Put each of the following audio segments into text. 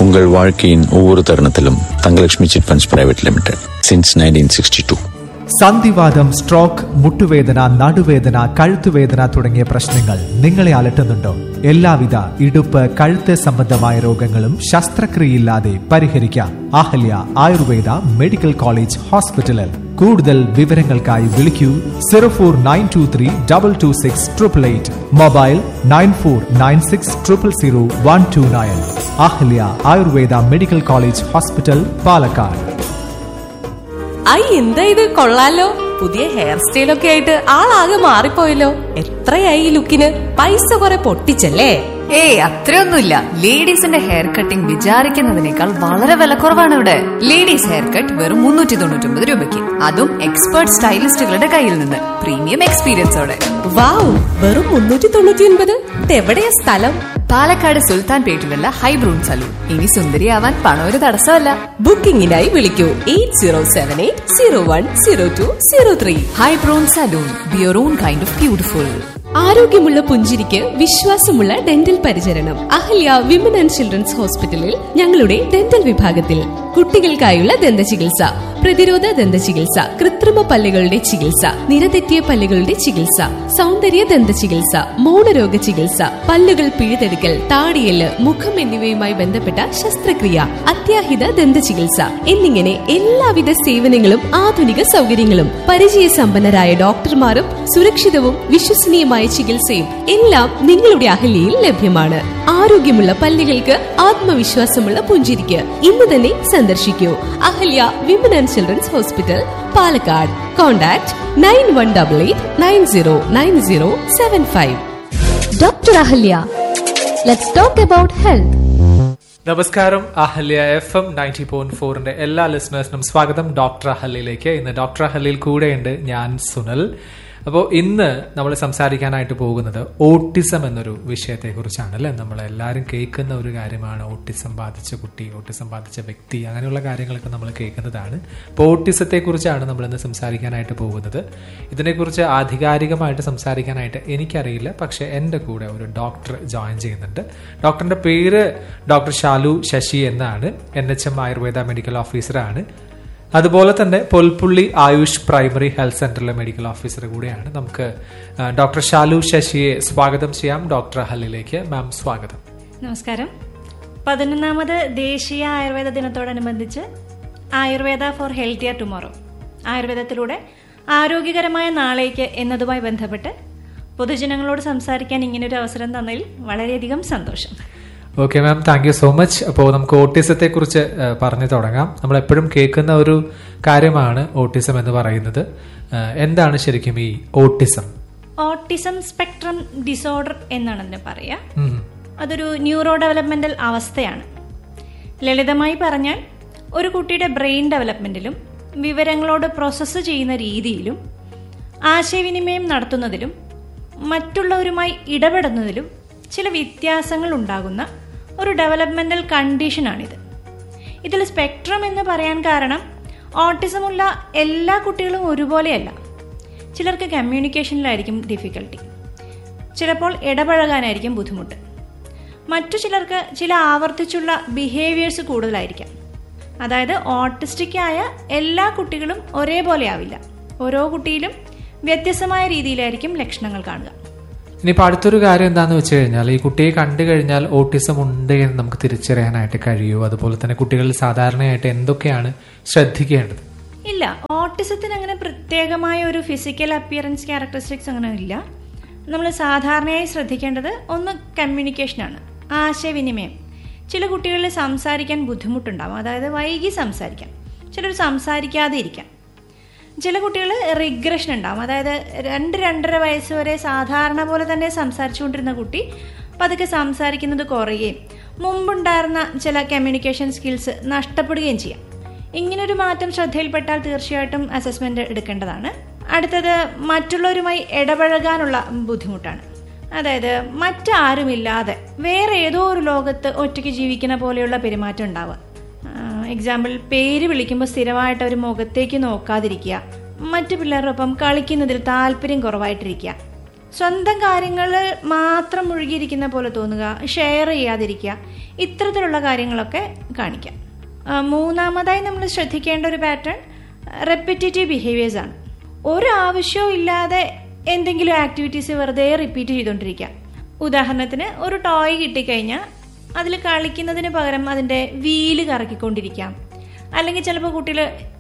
உங்கள் வாழ்க்கையின் ஒவ்வொரு தருணத்திலும் Thangalakshmi chit funds private limited since nineteen sixty two സന്ധിവാദം സ്ട്രോക്ക് മുട്ടുവേദന നടുവേദന കഴുത്തുവേദന തുടങ്ങിയ പ്രശ്നങ്ങൾ നിങ്ങളെ അലട്ടുന്നുണ്ടോ എല്ലാവിധ ഇടുപ്പ് കഴുത്ത് സംബന്ധമായ രോഗങ്ങളും ശസ്ത്രക്രിയയില്ലാതെ പരിഹരിക്കാം അഹല്യ ആയുർവേദ മെഡിക്കൽ കോളേജ് ഹോസ്പിറ്റലിൽ കൂടുതൽ വിവരങ്ങൾക്കായി വിളിക്കൂ zero four nine two three double two six triple eight mobile nine four nine six triple zero one two nine Ahalya Ayurveda medical college hospital Palakkad ഐ എന്താ ഇത് കൊള്ളാലോ പുതിയ ഹെയർ സ്റ്റൈലൊക്കെ ആയിട്ട് ആളാകെ മാറിപ്പോയല്ലോ എത്രയായി ഈ ലുക്കിന് പൈസ കുറെ പൊട്ടിച്ചല്ലേ ഏയ് അത്രയൊന്നുമില്ല ലേഡീസിന്റെ ഹെയർ കട്ടിംഗ് വിചാരിക്കുന്നതിനേക്കാൾ വളരെ വിലക്കുറവാണ് ഇവിടെ ലേഡീസ് ഹെയർ കട്ട് വെറും മുന്നൂറ്റി തൊണ്ണൂറ്റി ഒമ്പത് രൂപയ്ക്ക് അതും എക്സ്പേർട്ട് സ്റ്റൈലിസ്റ്റുകളുടെ കയ്യിൽ നിന്ന് പ്രീമിയം എക്സ്പീരിയൻസോടെ വാവ് വെറും മുന്നൂറ്റി തൊണ്ണൂറ്റി ഒൻപത് ഇതെവിടെയാ സ്ഥലം പാലക്കാട് സുൽത്താൻ പേട്ടിലുള്ള ഹൈബ്രൂൺ സലൂൺ ഇനി സുന്ദരിയാവാൻ പണം ഒരു തടസ്സമല്ല ബുക്കിംഗിനായി വിളിക്കൂ eight zero seven eight zero one zero two zero three ഹൈബ്രൂൺ salon be your own kind of beautiful ആരോഗ്യമുള്ള പുഞ്ചിരിക്ക് വിശ്വാസമുള്ള ഡെന്റൽ പരിചരണം അഹല്യ വിമൻ ആൻഡ് ചിൽഡ്രൻസ് ഹോസ്പിറ്റലിൽ ഞങ്ങളുടെ ഡെന്റൽ വിഭാഗത്തിൽ കുട്ടികൾക്കായുള്ള ദന്ത ചികിത്സ പ്രതിരോധ ദന്ത ചികിത്സ കൃത്രിമ പല്ലുകളുടെ ചികിത്സ നിരതെറ്റിയ പല്ലുകളുടെ ചികിത്സ സൗന്ദര്യ ദന്ത ചികിത്സ മൗനരോഗ ചികിത്സ പല്ലുകൾ പിഴുതെടുക്കൽ താടിയല് മുഖം എന്നിവയുമായി ബന്ധപ്പെട്ട ശസ്ത്രക്രിയ അത്യാഹിത ദന്ത ചികിത്സ എന്നിങ്ങനെ എല്ലാവിധ സേവനങ്ങളും ആധുനിക സൗകര്യങ്ങളും പരിചയസമ്പന്നരായ ഡോക്ടർമാരും സുരക്ഷിതവും വിശ്വസനീയമായ ചികിത്സയും എല്ലാം നിങ്ങളുടെ അഹല്യയിൽ ലഭ്യമാണ് ആരോഗ്യമുള്ള പല്ലുകൾക്ക് ആത്മവിശ്വാസമുള്ള പുഞ്ചിരിക്ക് ഇന്ന് തന്നെ സന്ദർശിക്കൂ Ahalya women and children's hospital Palakkad contact nine one double eight nine zero nine zero seven five Dr. Ahalya. Let's talk about health. നമസ്കാരം Ahalya F M ninety point ഫോറിന്റെ എല്ലാ ലിസണേഴ്സിനും സ്വാഗതം ഡോക്ടർ അഹല്യയിലേക്ക് ഇന്ന് ഡോക്ടർ അഹല്യയിൽ കൂടെയുണ്ട് ഞാൻ സുനൽ അപ്പോൾ ഇന്ന് നമ്മൾ സംസാരിക്കാനായിട്ട് പോകുന്നത് ഓട്ടിസം എന്നൊരു വിഷയത്തെ കുറിച്ചാണ് അല്ലെ നമ്മൾ എല്ലാവരും കേൾക്കുന്ന ഒരു കാര്യമാണ് ഓട്ടിസം ബാധിച്ച കുട്ടി ഓട്ടിസം ബാധിച്ച വ്യക്തി അങ്ങനെയുള്ള കാര്യങ്ങളൊക്കെ നമ്മൾ കേൾക്കുന്നതാണ് അപ്പോൾ ഓട്ടിസത്തെ കുറിച്ചാണ് നമ്മൾ ഇന്ന് സംസാരിക്കാനായിട്ട് പോകുന്നത് ഇതിനെക്കുറിച്ച് ആധികാരികമായിട്ട് സംസാരിക്കാനായിട്ട് എനിക്കറിയില്ല പക്ഷേ എൻ്റെ കൂടെ ഒരു ഡോക്ടർ ജോയിൻ ചെയ്യുന്നുണ്ട് ഡോക്ടറിന്റെ പേര് ഡോക്ടർ ഷാലു ശശി എന്നാണ് N H M Ayurveda medical ഓഫീസറാണ് അതുപോലെ തന്നെ പൊൽപ്പുള്ളി ആയുഷ് പ്രൈമറി ഹെൽത്ത് സെന്ററിലെ മെഡിക്കൽ ഓഫീസർ കൂടെയാണ് നമുക്ക് ആ, ഡോക്ടർ ഷാലു ശശിയെ സ്വാഗതം ചെയ്യാം ഡോക്ടർ ഹല്ലിലേക്ക് മാം സ്വാഗതം നമസ്കാരം പതിനൊന്നാമത് ദേശീയ ആയുർവേദ ദിനത്തോടനുബന്ധിച്ച് ആയുർവേദ ഫോർ ഹെൽത്തിയർ ടുമോറോ ആയുർവേദത്തിലൂടെ ആരോഗ്യകരമായ നാളേക്ക് എന്നതുമായി ബന്ധപ്പെട്ട് പൊതുജനങ്ങളോട് സംസാരിക്കാൻ ഇങ്ങനൊരു അവസരം തന്നതിൽ വളരെയധികം സന്തോഷം okay ma'am thank you so much അപ്പോൾ നമുക്ക് ഓട്ടിസത്തെ കുറിച്ച് ആ, പറഞ്ഞു തുടങ്ങാം നമ്മൾ എപ്പോഴും കേൾക്കുന്ന ഒരു കാര്യമാണ് ഓട്ടിസം എന്ന് പറയുന്നത് ആ, എന്താണ് ശരിക്കും ഈ ഓട്ടിസം ഓട്ടിസം സ്പെക്ട്രം ഡിസോർഡർ എന്നാണ് അതിന് പറയുക ഉം. അതൊരു ന്യൂറോ ഡെവലപ്മെന്റൽ അവസ്ഥയാണ് ലളിതമായി പറഞ്ഞാൽ ഒരു കുട്ടിയുടെ ബ്രെയിൻ ഡെവലപ്മെന്റിലും വിവരങ്ങളോട് പ്രോസസ്സ് ചെയ്യുന്ന രീതിയിലും ആശയവിനിമയം നടത്തുന്നതിലും മറ്റുള്ളവരുമായി ഇടപെടുന്നതിലും ചില വ്യത്യാസങ്ങൾ ഉണ്ടാകുന്ന ഒരു ഡെവലപ്മെന്റൽ കണ്ടീഷനാണിത് ഇതിൽ സ്പെക്ട്രം എന്ന് പറയാൻ കാരണം ഓട്ടിസമുള്ള എല്ലാ കുട്ടികളും ഒരുപോലെയല്ല ചിലർക്ക് കമ്മ്യൂണിക്കേഷനിലായിരിക്കും ഡിഫിക്കൽട്ടി ചിലപ്പോൾ ഇടപഴകാനായിരിക്കും ബുദ്ധിമുട്ട് മറ്റു ചിലർക്ക് ചില ആവർത്തിച്ചുള്ള ബിഹേവിയേഴ്സ് കൂടുതലായിരിക്കാം അതായത് ഓട്ടിസ്റ്റിക് ആയ എല്ലാ കുട്ടികളും ഒരേപോലെ ആവില്ല ഓരോ കുട്ടിയിലും വ്യത്യസ്തമായ രീതിയിലായിരിക്കും ലക്ഷണങ്ങൾ കാണുക ഇനിയിപ്പോൾ അടുത്തൊരു കാര്യം എന്താണെന്ന് വെച്ച് കഴിഞ്ഞാൽ ഈ കുട്ടിയെ കണ്ടു കഴിഞ്ഞാൽ ഓട്ടിസം ഉണ്ട് എന്ന് നമുക്ക് തിരിച്ചറിയാനായിട്ട് കഴിയുമോ അതുപോലെ തന്നെ കുട്ടികളിൽ സാധാരണയായിട്ട് എന്തൊക്കെയാണ് ശ്രദ്ധിക്കേണ്ടത് ഇല്ല ഓട്ടിസത്തിന് അങ്ങനെ പ്രത്യേകമായ ഒരു ഫിസിക്കൽ അപ്പിയറൻസ് ക്യാരക്ടറിസ്റ്റിക്സ് അങ്ങനെ ഇല്ല നമ്മൾ സാധാരണയായി ശ്രദ്ധിക്കേണ്ടത് ഒന്ന് കമ്മ്യൂണിക്കേഷനാണ് ആശയവിനിമയം ചില കുട്ടികളിൽ സംസാരിക്കാൻ ബുദ്ധിമുട്ടുണ്ടാവും അതായത് വൈകി സംസാരിക്കാം ചിലർ സംസാരിക്കാതെ ഇരിക്കാം ചില കുട്ടികൾ റിഗ്രഷൻ ഉണ്ടാവും അതായത് രണ്ട് രണ്ടര വയസ്സ് വരെ സാധാരണ പോലെ തന്നെ സംസാരിച്ചുകൊണ്ടിരുന്ന കുട്ടി പതുക്കെ സംസാരിക്കുന്നത് കുറയുകയും മുമ്പുണ്ടായിരുന്ന ചില കമ്മ്യൂണിക്കേഷൻ സ്കിൽസ് നഷ്ടപ്പെടുകയും ചെയ്യാം ഇങ്ങനൊരു മാറ്റം ശ്രദ്ധയിൽപ്പെട്ടാൽ തീർച്ചയായിട്ടും അസസ്മെന്റ് എടുക്കേണ്ടതാണ് അടുത്തത് മറ്റുള്ളവരുമായി ഇടപഴകാനുള്ള ബുദ്ധിമുട്ടാണ് അതായത് മറ്റാരുമില്ലാതെ വേറെ ഏതോ ഒരു ലോകത്ത് ഒറ്റയ്ക്ക് ജീവിക്കുന്ന പോലെയുള്ള പെരുമാറ്റം ഉണ്ടാവുക എക്സാമ്പിൾ പേര് വിളിക്കുമ്പോൾ സ്ഥിരമായിട്ട് അവർ മുഖത്തേക്ക് നോക്കാതിരിക്കുക മറ്റു പിള്ളേരോടൊപ്പം കളിക്കുന്നതിൽ താല്പര്യം കുറവായിട്ടിരിക്കുക സ്വന്തം കാര്യങ്ങൾ മാത്രം മുഴുകിയിരിക്കുന്ന പോലെ തോന്നുക ഷെയർ ചെയ്യാതിരിക്കുക ഇത്തരത്തിലുള്ള കാര്യങ്ങളൊക്കെ കാണിക്കാം ആ, മൂന്നാമതായി നമ്മൾ ശ്രദ്ധിക്കേണ്ട ഒരു പാറ്റേൺ റെപ്പിറ്റേറ്റീവ് ബിഹേവിയേഴ്സ് ആണ് ഒരു ആവശ്യവും ഇല്ലാതെ എന്തെങ്കിലും ആക്ടിവിറ്റീസ് വെറുതെ റിപ്പീറ്റ് ചെയ്തുകൊണ്ടിരിക്കുക ഉദാഹരണത്തിന് ഒരു ടോയ് കിട്ടിക്കഴിഞ്ഞാൽ അതിൽ കളിക്കുന്നതിന് പകരം അതിൻ്റെ വീല് കറക്കിക്കൊണ്ടിരിക്കാം അല്ലെങ്കിൽ ചിലപ്പോൾ കുട്ടികൾ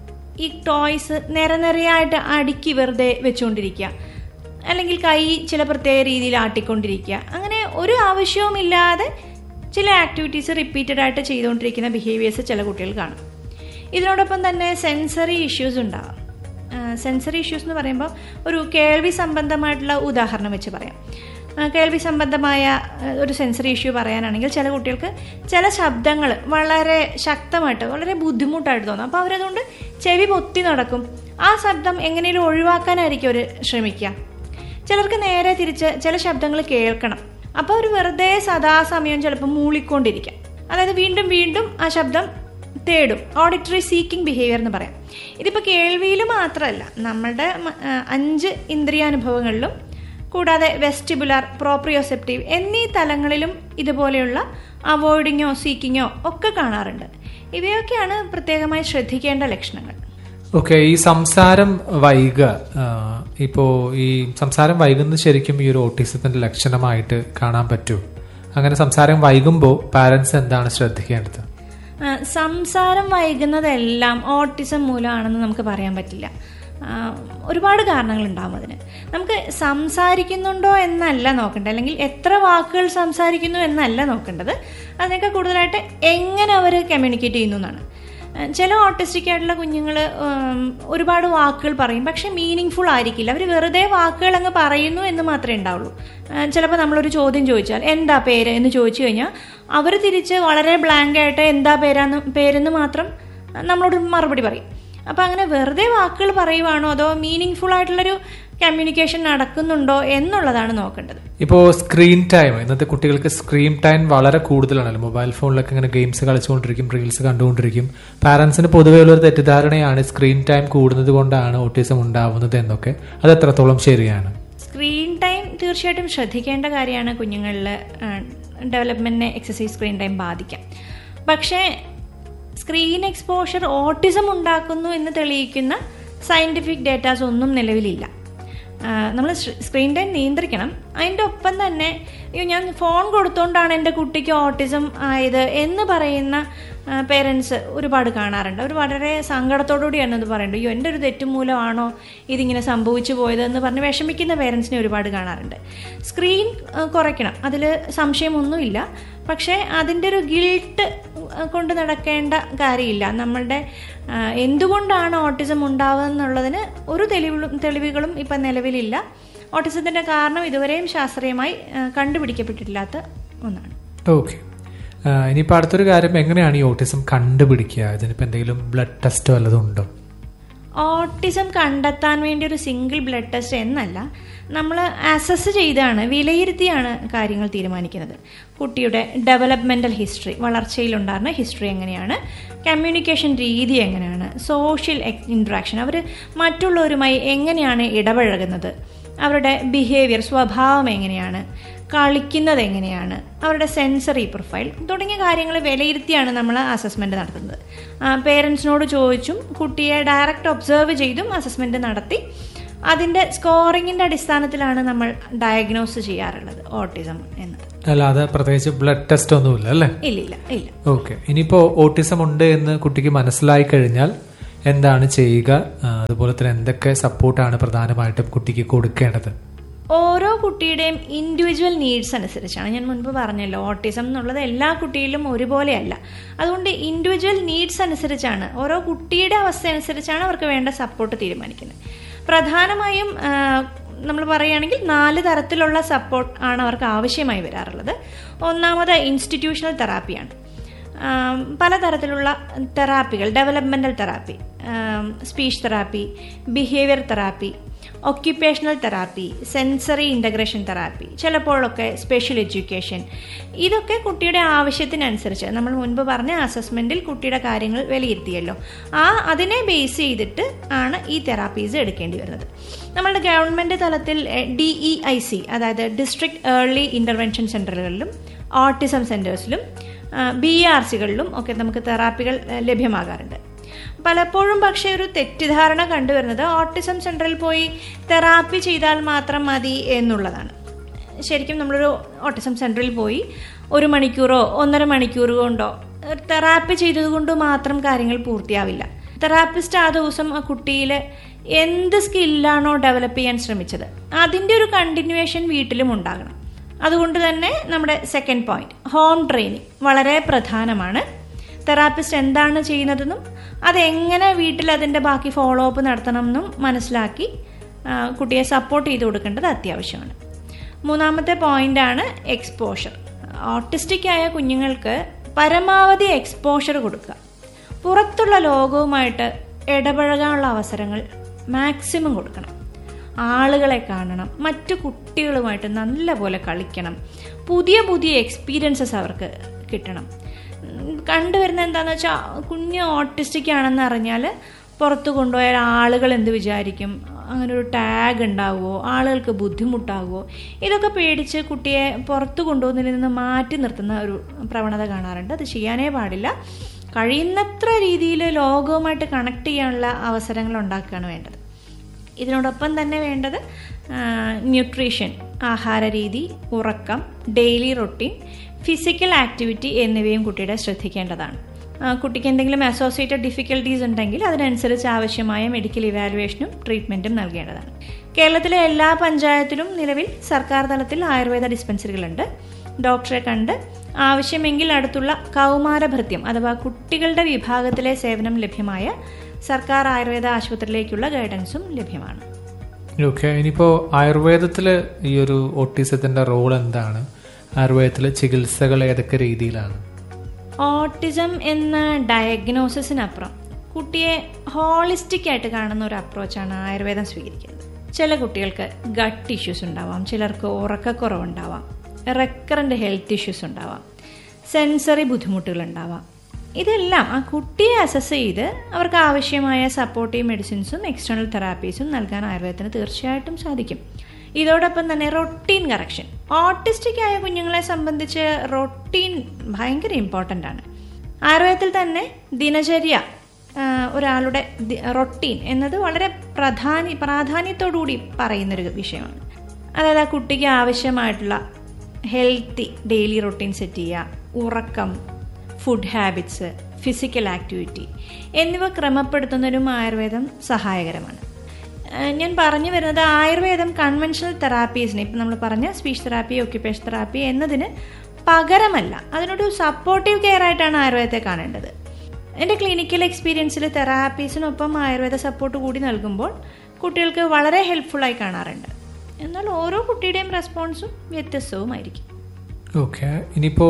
ഈ ടോയ്സ് നിരനിരയായിട്ട് അടുക്കി വെറുതെ വെച്ചുകൊണ്ടിരിക്കുക അല്ലെങ്കിൽ കൈ ചില പ്രത്യേക രീതിയിൽ ആട്ടിക്കൊണ്ടിരിക്കുക അങ്ങനെ ഒരു ആവശ്യവുമില്ലാതെ ചില ആക്ടിവിറ്റീസ് റിപ്പീറ്റഡ് ആയിട്ട് ചെയ്തുകൊണ്ടിരിക്കുന്ന ബിഹേവിയേഴ്സ് ചില കുട്ടികൾ കാണും ഇതിനോടൊപ്പം തന്നെ സെൻസറി ഇഷ്യൂസ് ഉണ്ടാവാം സെൻസറി ഇഷ്യൂസ് എന്ന് പറയുമ്പോൾ ഒരു കേൾവി സംബന്ധമായിട്ടുള്ള ഉദാഹരണം വെച്ച് പറയാം ആ, കേൾവി സംബന്ധമായ ആ, ഒരു സെൻസറി ഇഷ്യൂ പറയാനാണെങ്കിൽ ചില കുട്ടികൾക്ക് ചില ശബ്ദങ്ങൾ വളരെ ശക്തമായിട്ട് വളരെ ബുദ്ധിമുട്ടായിട്ട് തോന്നും അപ്പോൾ അവരതുകൊണ്ട് ചെവി പൊത്തി നടക്കും ആ ശബ്ദം എങ്ങനെയും ഒഴിവാക്കാനായിരിക്കും അവർ ശ്രമിക്കുക ചിലർക്ക് നേരെ തിരിച്ച് ചില ശബ്ദങ്ങൾ കേൾക്കണം അപ്പോൾ അവർ വെറുതെ സദാസമയം ചിലപ്പോൾ മൂളിക്കൊണ്ടിരിക്കാം അതായത് വീണ്ടും വീണ്ടും ആ ശബ്ദം തേടും ഓഡിറ്ററി സീക്കിംഗ് ബിഹേവിയർ എന്ന് പറയാം ഇതിപ്പോൾ കേൾവിയിൽ മാത്രമല്ല നമ്മളുടെ മ- ആ, അഞ്ച് ഇന്ദ്രിയാനുഭവങ്ങളിലും കൂടാതെ വെസ്റ്റിബുലാർ പ്രോപ്രിയോസെപ്റ്റീവ് എന്നീ തലങ്ങളിലും ഇതുപോലെയുള്ള അവോയ്ഡിങ്ങോ സീക്കിങ്ങോ ഒക്കെ കാണാറുണ്ട് ഇവയൊക്കെയാണ് പ്രത്യേകമായി ശ്രദ്ധിക്കേണ്ട ലക്ഷണങ്ങൾ ഓക്കെ ഈ സംസാരം വൈകുക ആ, ഇപ്പോ ഈ സംസാരം വൈകുന്നത് ശരിക്കും ഈ ഒരു ഓട്ടിസത്തിന്റെ ലക്ഷണമായിട്ട് കാണാൻ പറ്റൂ അങ്ങനെ സംസാരം വൈകുമ്പോൾ പാരന്റ്സ് എന്താണ് ശ്രദ്ധിക്കേണ്ടത് ആ, സംസാരം വൈകുന്നതെല്ലാം ഓട്ടിസം മൂലമാണെന്ന് നമുക്ക് പറയാൻ പറ്റില്ല ആ, ഒരുപാട് കാരണങ്ങളുണ്ടാവും അതിന് നമുക്ക് സംസാരിക്കുന്നുണ്ടോ എന്നല്ല നോക്കേണ്ടത് അല്ലെങ്കിൽ എത്ര വാക്കുകൾ സംസാരിക്കുന്നു എന്നല്ല നോക്കേണ്ടത് അതിനൊക്കെ കൂടുതലായിട്ട് എങ്ങനെ അവർ കമ്മ്യൂണിക്കേറ്റ് ചെയ്യുന്നു എന്നാണ് ആ, ചില ഓട്ടിസ്റ്റിക് ആയിട്ടുള്ള കുഞ്ഞുങ്ങൾ ഒരുപാട് വാക്കുകൾ പറയും പക്ഷെ മീനിങ് ഫുൾ ആയിരിക്കില്ല അവർ വെറുതെ വാക്കുകൾ അങ്ങ് പറയുന്നു എന്ന് മാത്രമേ ഉണ്ടാവുള്ളൂ ചിലപ്പോൾ നമ്മളൊരു ചോദ്യം ചോദിച്ചാൽ എന്താ പേര് എന്ന് ചോദിച്ചു കഴിഞ്ഞാൽ അവർ തിരിച്ച് വളരെ ബ്ലാങ്ക് ആയിട്ട് എന്താ പേരാന്ന് പേരെന്ന് മാത്രം നമ്മളോട് മറുപടി പറയും അപ്പം അങ്ങനെ വെറുതെ വാക്കുകൾ പറയുവാണോ അതോ മീനിങ് ഫുൾ ആയിട്ടുള്ളൊരു കമ്മ്യൂണിക്കേഷൻ നടക്കുന്നുണ്ടോ എന്നുള്ളതാണ് നോക്കേണ്ടത് ഇപ്പോൾ സ്ക്രീൻ ടൈം ഇന്നത്തെ കുട്ടികൾക്ക് സ്ക്രീൻ ടൈം വളരെ കൂടുതലാണല്ലോ മൊബൈൽ ഫോണിലൊക്കെ ഇങ്ങനെ ഗെയിംസ് കളിച്ചുകൊണ്ടിരിക്കും റീൽസ് കണ്ടുകൊണ്ടിരിക്കും പാരന്റ്സിന് പൊതുവേ ഉള്ള ഒരു തെറ്റിദ്ധാരണയാണ് സ്ക്രീൻ ടൈം കൂടുന്നത് കൊണ്ടാണ് ഓട്ടിസം ഉണ്ടാവുന്നത് എന്നൊക്കെ അത് എത്രത്തോളം ശരിയാണ് സ്ക്രീൻ ടൈം തീർച്ചയായിട്ടും ശ്രദ്ധിക്കേണ്ട കാര്യമാണ് കുഞ്ഞുങ്ങളിൽ ഡെവലപ്മെന്റിനെ എക്സസൈസ് സ്ക്രീൻ ടൈം ബാധിക്കാം പക്ഷേ സ്ക്രീൻ എക്സ്പോഷർ ഓട്ടിസം ഉണ്ടാക്കുന്നു എന്ന് തെളിയിക്കുന്ന സയൻറ്റിഫിക് ഡേറ്റാസ് ഒന്നും നിലവിലില്ല നമ്മൾ സ്ക്രീൻ ടൈം നിയന്ത്രിക്കണം അതിൻ്റെ ഒപ്പം തന്നെ അയ്യോ ഞാൻ ഫോൺ കൊടുത്തോണ്ടാണ് എൻ്റെ കുട്ടിക്ക് ഓട്ടിസം ആയത് എന്ന് പറയുന്ന പേരൻസ് ഒരുപാട് കാണാറുണ്ട് അവർ വളരെ സങ്കടത്തോടുകൂടിയാണ് ഇത് പറയുന്നത് അയ്യോ എൻ്റെ ഒരു തെറ്റ് മൂലമാണോ ഇതിങ്ങനെ സംഭവിച്ചു പോയത് എന്ന് പറഞ്ഞ് വിഷമിക്കുന്ന പേരൻസിനെ ഒരുപാട് കാണാറുണ്ട് സ്ക്രീൻ ആ, കുറയ്ക്കണം അതിൽ സംശയമൊന്നുമില്ല പക്ഷേ അതിൻ്റെ ഒരു ഗിൽട്ട് കൊണ്ട് നടക്കേണ്ട കാര്യമില്ല നമ്മളുടെ ആ, എന്തുകൊണ്ടാണ് ഓട്ടിസം ഉണ്ടാവുക എന്നുള്ളതിന് ഒരു തെളിവുകളും തെളിവുകളും ഇപ്പം നിലവിലില്ല ഓട്ടിസത്തിൻ്റെ കാരണം ഇതുവരെയും ശാസ്ത്രീയമായി ആ, കണ്ടുപിടിക്കപ്പെട്ടിട്ടില്ലാത്ത ഒന്നാണ് ഓക്കെ ഇനിയിപ്പോൾ അടുത്തൊരു കാര്യം എങ്ങനെയാണ് ഈ ഓട്ടിസം കണ്ടുപിടിക്കുക ഇതിനിപ്പോൾ എന്തെങ്കിലും ബ്ലഡ് ടെസ്റ്റോ വല്ലതും ഉണ്ടോ ഓട്ടിസം കണ്ടെത്താൻ വേണ്ടി ഒരു സിംഗിൾ ബ്ലഡ് ടെസ്റ്റ് എന്നല്ല നമ്മൾ അസസ് ചെയ്താണ് വിലയിരുത്തിയാണ് കാര്യങ്ങൾ തീരുമാനിക്കുന്നത് കുട്ടിയുടെ ഡെവലപ്മെൻ്റൽ ഹിസ്റ്ററി വളർച്ചയിലുണ്ടായിരുന്ന ഹിസ്റ്ററി എങ്ങനെയാണ് കമ്മ്യൂണിക്കേഷൻ രീതി എങ്ങനെയാണ് സോഷ്യൽ ഇൻട്രാക്ഷൻ അവർ മറ്റുള്ളവരുമായി എങ്ങനെയാണ് ഇടപഴകുന്നത് അവരുടെ ബിഹേവിയർ സ്വഭാവം എങ്ങനെയാണ് കളിക്കുന്നത് എങ്ങനെയാണ് അവരുടെ സെൻസറി പ്രൊഫൈൽ തുടങ്ങിയ കാര്യങ്ങൾ വിലയിരുത്തിയാണ് നമ്മൾ അസസ്മെന്റ് നടത്തുന്നത് പേരൻസിനോട് ചോദിച്ചും കുട്ടിയെ ഡയറക്റ്റ് ഒബ്സർവ് ചെയ്തും അസസ്മെന്റ് നടത്തി അതിന്റെ സ്കോറിങ്ങിന്റെ അടിസ്ഥാനത്തിലാണ് നമ്മൾ ഡയഗ്നോസ് ചെയ്യാറുള്ളത് ഓട്ടിസം എന്നത് അല്ലാതെ പ്രത്യേകിച്ച് ബ്ലഡ് ടെസ്റ്റ് ഒന്നുമില്ല അല്ലേ ഇല്ലില്ല ഇല്ല ഓക്കെ ഇനിയിപ്പോ ഓട്ടിസം ഉണ്ട് എന്ന് കുട്ടിക്ക് മനസ്സിലായി കഴിഞ്ഞാൽ എന്താണ് ചെയ്യുക ആ, അതുപോലെ തന്നെ എന്തൊക്കെ സപ്പോർട്ടാണ് പ്രധാനമായിട്ടും കുട്ടിക്ക് കൊടുക്കേണ്ടത് ഓരോ കുട്ടിയുടെയും ഇൻഡിവിജ്വൽ നീഡ്സ് അനുസരിച്ചാണ് ഞാൻ മുൻപ് പറഞ്ഞല്ലോ ഓട്ടിസം എന്നുള്ളത് എല്ലാ കുട്ടിയിലും ഒരുപോലെയല്ല അതുകൊണ്ട് ഇൻഡിവിജ്വൽ നീഡ്സ് അനുസരിച്ചാണ് ഓരോ കുട്ടിയുടെ അവസ്ഥ അനുസരിച്ചാണ് അവർക്ക് വേണ്ട സപ്പോർട്ട് തീരുമാനിക്കുന്നത് പ്രധാനമായും നമ്മൾ പറയുകയാണെങ്കിൽ നാല് തരത്തിലുള്ള സപ്പോർട്ട് ആണ് അവർക്ക് ആവശ്യമായി വരാറുള്ളത് ഒന്നാമത് ഇൻസ്റ്റിറ്റ്യൂഷണൽ തെറാപ്പിയാണ് ആം, പലതരത്തിലുള്ള തെറാപ്പികൾ developmental therapy speech therapy behaviour therapy occupational therapy sensory integration therapy ചിലപ്പോഴൊക്കെ സ്പെഷ്യൽ എഡ്യൂക്കേഷൻ ഇതൊക്കെ കുട്ടിയുടെ ആവശ്യത്തിനനുസരിച്ച് നമ്മൾ മുൻപ് പറഞ്ഞ അസസ്മെൻറ്റിൽ കുട്ടിയുടെ കാര്യങ്ങൾ വിലയിരുത്തിയല്ലോ ആ അതിനെ ബേസ് ചെയ്തിട്ട് ആണ് ഈ തെറാപ്പീസ് എടുക്കേണ്ടി വരുന്നത് നമ്മുടെ ഗവൺമെൻറ് തലത്തിൽ ഡി ഇ ഐ സി അതായത് ഡിസ്ട്രിക്ട് ഏർലി ഇൻ്റർവെൻഷൻ സെൻ്ററുകളിലും ഓട്ടിസം സെൻറ്റേഴ്സിലും ബി ആർ സികളിലും ഒക്കെ നമുക്ക് തെറാപ്പികൾ ഏഹ്, ലഭ്യമാകാറുണ്ട് പലപ്പോഴും പക്ഷേ ഒരു തെറ്റിദ്ധാരണ കണ്ടുവരുന്നത് ഓട്ടിസം സെൻറ്ററിൽ പോയി തെറാപ്പി ചെയ്താൽ മാത്രം മതി എന്നുള്ളതാണ് ശരിക്കും നമ്മളൊരു ഓട്ടിസം സെൻറ്ററിൽ പോയി ഒരു മണിക്കൂറോ ഒന്നര മണിക്കൂർ കൊണ്ടോ ഒരു തെറാപ്പി ചെയ്തതുകൊണ്ട് മാത്രം കാര്യങ്ങൾ പൂർത്തിയാവില്ല തെറാപ്പിസ്റ്റ് ആ ദിവസം ആ കുട്ടിയിൽ എന്ത് സ്കില്ലാണോ ഡെവലപ്പ് ചെയ്യാൻ ശ്രമിച്ചത് അതിൻ്റെ ഒരു കണ്ടിന്യൂവേഷൻ വീട്ടിലും ഉണ്ടാകണം അതുകൊണ്ട് തന്നെ നമ്മുടെ സെക്കൻഡ് പോയിന്റ് ഹോം ട്രെയിനിങ് വളരെ പ്രധാനമാണ് തെറാപ്പിസ്റ്റ് എന്താണ് ചെയ്യുന്നതെന്നും അതെങ്ങനെ വീട്ടിൽ അതിൻ്റെ ബാക്കി ഫോളോ അപ്പ് നടത്തണമെന്നും മനസ്സിലാക്കി ആ, കുട്ടിയെ സപ്പോർട്ട് ചെയ്ത് കൊടുക്കേണ്ടത് അത്യാവശ്യമാണ് മൂന്നാമത്തെ പോയിന്റാണ് എക്സ്പോഷർ ഓട്ടിസ്റ്റിക് ആയ കുഞ്ഞുങ്ങൾക്ക് പരമാവധി എക്സ്പോഷർ കൊടുക്കുക പുറത്തുള്ള ലോകവുമായിട്ട് ഇടപഴകാനുള്ള അവസരങ്ങൾ മാക്സിമം കൊടുക്കണം ആളുകളെ കാണണം മറ്റു കുട്ടികളുമായിട്ട് നല്ലപോലെ കളിക്കണം പുതിയ പുതിയ എക്സ്പീരിയൻസസ് അവർക്ക് കിട്ടണം ഉം, കണ്ടുവരുന്ന എന്താണെന്ന് വെച്ചാൽ കുഞ്ഞ് ഓട്ടിസ്റ്റിക് ആണെന്ന് അറിഞ്ഞാൽ പുറത്ത് കൊണ്ടുപോയാൽ ആളുകൾ എന്ത് വിചാരിക്കും അങ്ങനെ ഒരു ടാഗ് ഉണ്ടാവുമോ ആളുകൾക്ക് ബുദ്ധിമുട്ടാകുമോ ഇതൊക്കെ പേടിച്ച് കുട്ടിയെ പുറത്ത് കൊണ്ടുപോകുന്നതിൽ നിന്ന് മാറ്റി നിർത്തുന്ന ഒരു പ്രവണത കാണാറുണ്ട് അത് ചെയ്യാനേ പാടില്ല കഴിയുന്നത്ര രീതിയിൽ ലോകവുമായിട്ട് കണക്ട് ചെയ്യാനുള്ള അവസരങ്ങൾ ഉണ്ടാക്കുകയാണ് വേണ്ടത് ഇതിനോടൊപ്പം തന്നെ വേണ്ടത് ന്യൂട്രീഷൻ ആഹാര രീതി ഉറക്കം ഡെയിലി റൊട്ടീൻ ഫിസിക്കൽ ആക്ടിവിറ്റി എന്നിവയും കുട്ടിയുടെ ശ്രദ്ധിക്കേണ്ടതാണ് ആ, കുട്ടിക്ക് എന്തെങ്കിലും അസോസിയേറ്റഡ് ഡിഫിക്കൽട്ടീസ് ഉണ്ടെങ്കിൽ അതിനനുസരിച്ച് ആവശ്യമായ മെഡിക്കൽ ഇവാലുവേഷനും ട്രീറ്റ്മെൻറ്റും നൽകേണ്ടതാണ് കേരളത്തിലെ എല്ലാ പഞ്ചായത്തിലും നിലവിൽ സർക്കാർ തലത്തിൽ ആയുർവേദ ഡിസ്പെൻസറികളുണ്ട് ഡോക്ടറെ കണ്ട് ആവശ്യമെങ്കിൽ അടുത്തുള്ള കൗമാരഭൃത്യം അഥവാ കുട്ടികളുടെ വിഭാഗത്തിലെ സേവനം ലഭ്യമായ സർക്കാർ ആയുർവേദ ആശുപത്രിയിലേക്കുള്ള ഗൈഡൻസും ലഭ്യമാണ് ഓക്കെ ഇനിയിപ്പോൾ ആയുർവേദത്തിൽ ഈ ഒരു ഓട്ടിസത്തിന്റെ റോൾ എന്താണ് ആയുർവേദത്തിലെ ചികിത്സകൾ ഏതൊക്കെ രീതിയിലാണ് ഓട്ടിസം എന്ന ഡയഗ്നോസിസിനപ്പുറം കുട്ടിയെ ഹോളിസ്റ്റിക് ആയിട്ട് കാണുന്ന ഒരു അപ്രോച്ചാണ് ആയുർവേദം സ്വീകരിക്കുന്നത് ചില കുട്ടികൾക്ക് ഗട്ട് ഇഷ്യൂസ് ഉണ്ടാവാം ചിലർക്ക് ഉറക്കക്കുറവുണ്ടാവാം റെക്കറൻ്റ് ഹെൽത്ത് ഇഷ്യൂസ് ഉണ്ടാവാം സെൻസറി ബുദ്ധിമുട്ടുകൾ ഉണ്ടാവാം ഇതെല്ലാം ആ കുട്ടിയെ അസസ് ചെയ്ത് അവർക്ക് ആവശ്യമായ സപ്പോർട്ടീവ് മെഡിസിൻസും എക്സ്റ്റേണൽ തെറാപ്പീസും നൽകാൻ ആയുർവേദത്തിന് തീർച്ചയായിട്ടും സാധിക്കും ഇതോടൊപ്പം തന്നെ റൊട്ടീൻ കറക്ഷൻ ഓട്ടിസ്റ്റിക് ആയ കുഞ്ഞുങ്ങളെ സംബന്ധിച്ച് റൊട്ടീൻ ഭയങ്കര ഇമ്പോർട്ടൻ്റ് ആണ് ആയുർവേദത്തിൽ തന്നെ ദിനചര്യ ആ, ഒരാളുടെ റൊട്ടീൻ എന്നത് വളരെ പ്രധാന പ്രാധാന്യത്തോടുകൂടി പറയുന്നൊരു വിഷയമാണ് അതായത് ആ കുട്ടിക്ക് ആവശ്യമായിട്ടുള്ള ഹെൽത്തി ഡെയിലി റൊട്ടീൻ സെറ്റ് ചെയ്യുക ഉറക്കം ഫുഡ് ഹാബിറ്റ്സ് ഫിസിക്കൽ ആക്ടിവിറ്റി എന്നിവ ക്രമപ്പെടുത്തുന്നതിനും ആയുർവേദം സഹായകരമാണ് ഏഹ് ഞാൻ പറഞ്ഞു വരുന്നത് ആയുർവേദം കൺവെൻഷണൽ തെറാപ്പീസിന് ഇപ്പം നമ്മൾ പറഞ്ഞ സ്പീച്ച് തെറാപ്പി ഒക്യുപ്പേഷൻ തെറാപ്പി എന്നതിന് പകരമല്ല അതിനൊരു സപ്പോർട്ടീവ് കെയർ ആയിട്ടാണ് ആയുർവേദത്തെ കാണേണ്ടത് എൻ്റെ ക്ലിനിക്കൽ എക്സ്പീരിയൻസിൽ തെറാപ്പീസിനൊപ്പം ആയുർവേദ സപ്പോർട്ട് കൂടി നൽകുമ്പോൾ കുട്ടികൾക്ക് വളരെ ഹെൽപ്ഫുള്ളായി കാണാറുണ്ട് എന്നാൽ ഓരോ കുട്ടിയുടെയും റെസ്പോൺസും വ്യത്യസ്തവുമായിരിക്കും ഓക്കെ ഇനിയിപ്പോൾ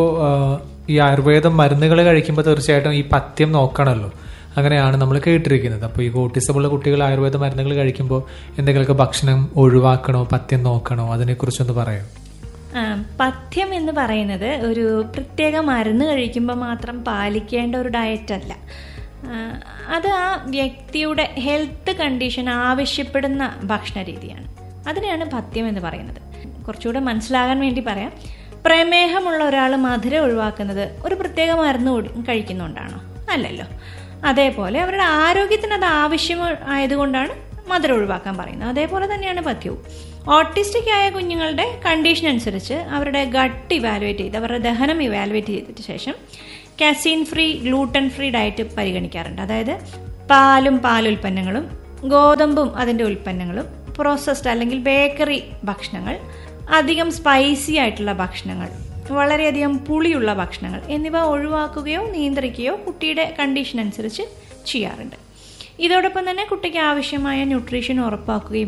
ഈ ആയുർവേദം മരുന്നുകൾ കഴിക്കുമ്പോൾ തീർച്ചയായിട്ടും ഈ പഥ്യം നോക്കണമല്ലോ അങ്ങനെയാണ് നമ്മൾ കേട്ടിരിക്കുന്നത് അപ്പോൾ ഈ ഓട്ടിസമുള്ള കുട്ടികൾ ആയുർവേദ മരുന്നുകൾ കഴിക്കുമ്പോൾ എന്തെങ്കിലുമൊക്കെ ഭക്ഷണം ഒഴിവാക്കണോ പഥ്യം നോക്കണോ അതിനെക്കുറിച്ചൊന്ന് പറയാം ആ, പഥ്യം എന്ന് പറയുന്നത് ഒരു പ്രത്യേക മരുന്ന് കഴിക്കുമ്പോൾ മാത്രം പാലിക്കേണ്ട ഒരു ഡയറ്റ് അല്ല ആ, അത് ആ വ്യക്തിയുടെ ഹെൽത്ത് കണ്ടീഷൻ ആവശ്യപ്പെടുന്ന ഭക്ഷണ രീതിയാണ് അതിനെയാണ് പഥ്യം എന്ന് പറയുന്നത് കുറച്ചുകൂടെ മനസ്സിലാകാൻ വേണ്ടി പറയാം പ്രമേഹമുള്ള ഒരാൾ മധുരം ഒഴിവാക്കുന്നത് ഒരു പ്രത്യേക മരുന്ന് കൂടി കഴിക്കുന്നുകൊണ്ടാണോ അല്ലല്ലോ അതേപോലെ അവരുടെ ആരോഗ്യത്തിന് അത് ആവശ്യം ആയതുകൊണ്ടാണ് മധുരം ഒഴിവാക്കാൻ പറയുന്നത് അതേപോലെ തന്നെയാണ് പഥ്യവും ഓട്ടിസ്റ്റിക് ആയ കുഞ്ഞുങ്ങളുടെ കണ്ടീഷൻ അനുസരിച്ച് അവരുടെ ഗട്ട് ഇവാലുവേറ്റ് ചെയ്ത് അവരുടെ ദഹനം ഇവാലുവേറ്റ് ചെയ്തിട്ട് ശേഷം casein free gluten free diet പരിഗണിക്കാറുണ്ട് അതായത് പാലും പാലുൽപ്പന്നങ്ങളും ഗോതമ്പും അതിൻ്റെ ഉൽപ്പന്നങ്ങളും പ്രോസസ്ഡ് അല്ലെങ്കിൽ ബേക്കറി ഭക്ഷണങ്ങൾ അധികം സ്പൈസി ആയിട്ടുള്ള ഭക്ഷണങ്ങൾ വളരെയധികം പുളിയുള്ള ഭക്ഷണങ്ങൾ എന്നിവ ഒഴിവാക്കുകയോ നിയന്ത്രിക്കുകയോ കുട്ടിയുടെ കണ്ടീഷൻ അനുസരിച്ച് ചെയ്യാറുണ്ട് ഇതോടൊപ്പം തന്നെ കുട്ടിക്ക് ആവശ്യമായ ന്യൂട്രീഷൻ ഉറപ്പാക്കുകയും